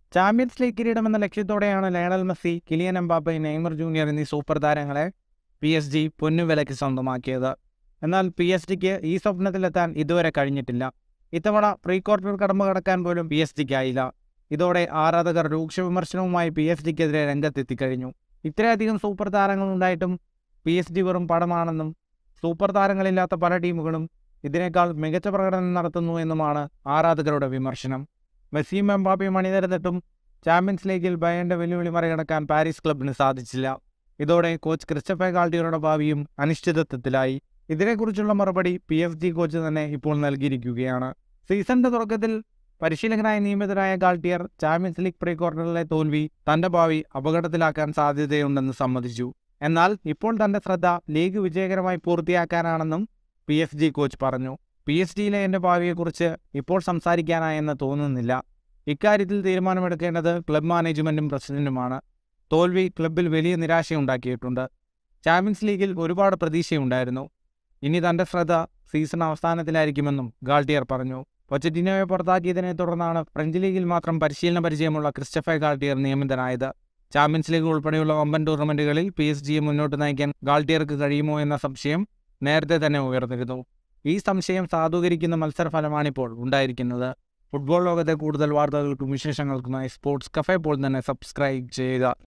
champions league കിരീടമെന്ന ലക്ഷ്യത്തോടെയാണ് Lionel Messi Kylian Mbappe Neymar junior എന്നീ സൂപ്പർ താരങ്ങളെ പി എസ് ജി പൊന്നുവിലയ്ക്ക് സ്വന്തമാക്കിയത് എന്നാൽ പി എസ് ജിക്ക് ഈ സ്വപ്നത്തിലെത്താൻ ഇതുവരെ കഴിഞ്ഞിട്ടില്ല ഇത്തവണ പ്രീ ക്വാർട്ടർ കടമ്പ കടക്കാൻ പോലും പി എസ് ജിക്കായില്ല ഇതോടെ ആരാധകർ രൂക്ഷ വിമർശനവുമായി പി എസ് ജിക്കെതിരെ രംഗത്തെത്തിക്കഴിഞ്ഞു ഇത്രയധികം സൂപ്പർ താരങ്ങളുണ്ടായിട്ടും പി എസ് ജി വെറും പടമാണെന്നും സൂപ്പർ താരങ്ങളില്ലാത്ത പല ടീമുകളും ഇതിനേക്കാൾ മികച്ച പ്രകടനം നടത്തുന്നു എന്നുമാണ് ആരാധകരുടെ വിമർശനം മെസ്സിയും എംബാപ്പയും അണിനിരന്നിട്ടും ചാമ്പ്യൻസ് ലീഗിൽ ബയന്റെ വെല്ലുവിളി മറികടക്കാൻ പാരീസ് ക്ലബിന് സാധിച്ചില്ല ഇതോടെ കോച്ച് ക്രിസ്റ്റഫെ ഗാൾട്ടിയറുടെ ഭാവിയും അനിശ്ചിതത്വത്തിലായി ഇതിനെക്കുറിച്ചുള്ള മറുപടി പി എഫ് ജി കോച്ച് തന്നെ ഇപ്പോൾ നൽകിയിരിക്കുകയാണ് സീസണിന്റെ തുടക്കത്തിൽ പരിശീലകനായി നിയമിതനായ ഗാൾട്ടിയർ ചാമ്പ്യൻസ് ലീഗ് പ്രീ ക്വാർട്ടറിലെ തോൽവി തന്റെ ഭാവി അപകടത്തിലാക്കാൻ സാധ്യതയുണ്ടെന്ന് സമ്മതിച്ചു എന്നാൽ ഇപ്പോൾ തന്റെ ശ്രദ്ധ ലീഗ് വിജയകരമായി പൂർത്തിയാക്കാനാണെന്നും പി എഫ് ജി കോച്ച് പറഞ്ഞു പി എസ് ഡിയിലെ എൻ്റെ ഭാവിയെക്കുറിച്ച് ഇപ്പോൾ സംസാരിക്കാനായെന്ന് തോന്നുന്നില്ല ഇക്കാര്യത്തിൽ തീരുമാനമെടുക്കേണ്ടത് ക്ലബ് മാനേജ്മെൻറ്റും പ്രസിഡന്റുമാണ് തോൽവി ക്ലബിൽ വലിയ നിരാശയുണ്ടാക്കിയിട്ടുണ്ട് ചാമ്പ്യൻസ് ലീഗിൽ ഒരുപാട് പ്രതീക്ഷയുണ്ടായിരുന്നു ഇനി തൻ്റെ ശ്രദ്ധ സീസൺ അവസാനത്തിലായിരിക്കുമെന്നും ഗാൾട്ടിയർ പറഞ്ഞു പൊച്ചറ്റിനോയെ പുറത്താക്കിയതിനെ തുടർന്നാണ് ഫ്രഞ്ച് ലീഗിൽ മാത്രം പരിശീലന പരിചയമുള്ള ക്രിസ്റ്റഫെ ഗാൾട്ടിയർ നിയമിതനായത് ചാമ്പ്യൻസ് ലീഗ് ഉൾപ്പെടെയുള്ള ഒമ്പൻ ടൂർണമെൻറ്റുകളിൽ പി എസ് ജിയെ മുന്നോട്ട് നയിക്കാൻ ഗാൾട്ടിയർക്ക് കഴിയുമോ എന്ന സംശയം നേരത്തെ തന്നെ ഉയർന്നിരുന്നു ഈ സംശയം സാധൂകരിക്കുന്ന മത്സരഫലമാണിപ്പോൾ ഉണ്ടായിരിക്കുന്നത് ഫുട്ബോൾ ലോകത്തെ കൂടുതൽ വാർത്തകൾക്കും വിശേഷങ്ങൾക്കുമായി സ്പോർട്സ് കഫേ പോൾ തന്നെ സബ്സ്ക്രൈബ് ചെയ്യുക